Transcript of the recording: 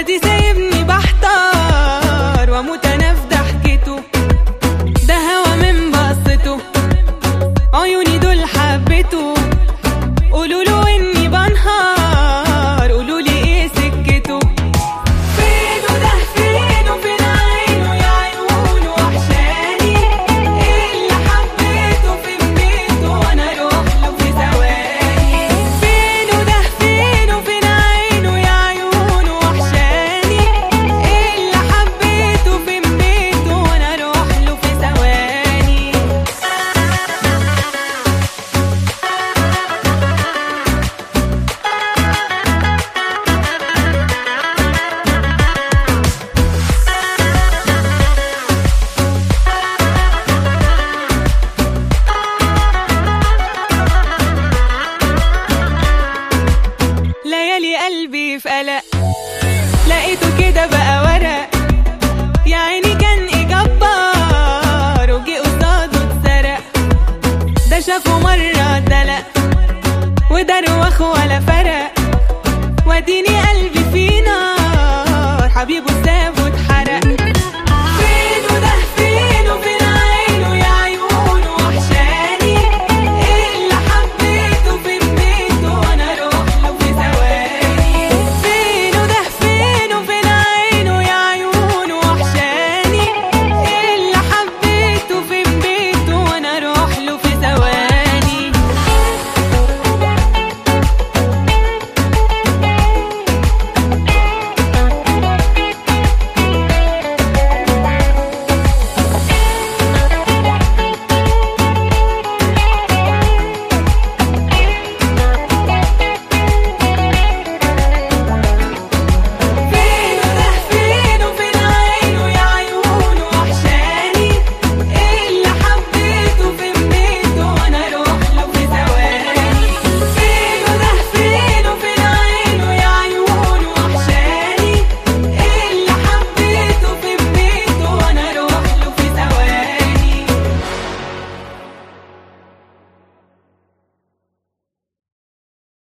وادي سايبني بحتار واموت انا في ضحكته ده هوا من بصته عيوني دول حبته قولوا له اني بنهار قولوا لي ايه سكته فينه ده فينه فين عينه يا عيونه وحشاني ايه اللي حبيته فين بيته وانا اروح له في ثواني فينه ده فينه فين عينه يا عيونه وحشاني ايه اللي حبيته فين بيته وانا اروح له في ثواني ليالي قلبي في قلق لقيته كده بقى ورق يا عيني كان إيه جبار وجي قصاده اتسرق ده شافه مرة دلق ودروخ ولا فرق واديني قلبي فيه نار حبيبه ساب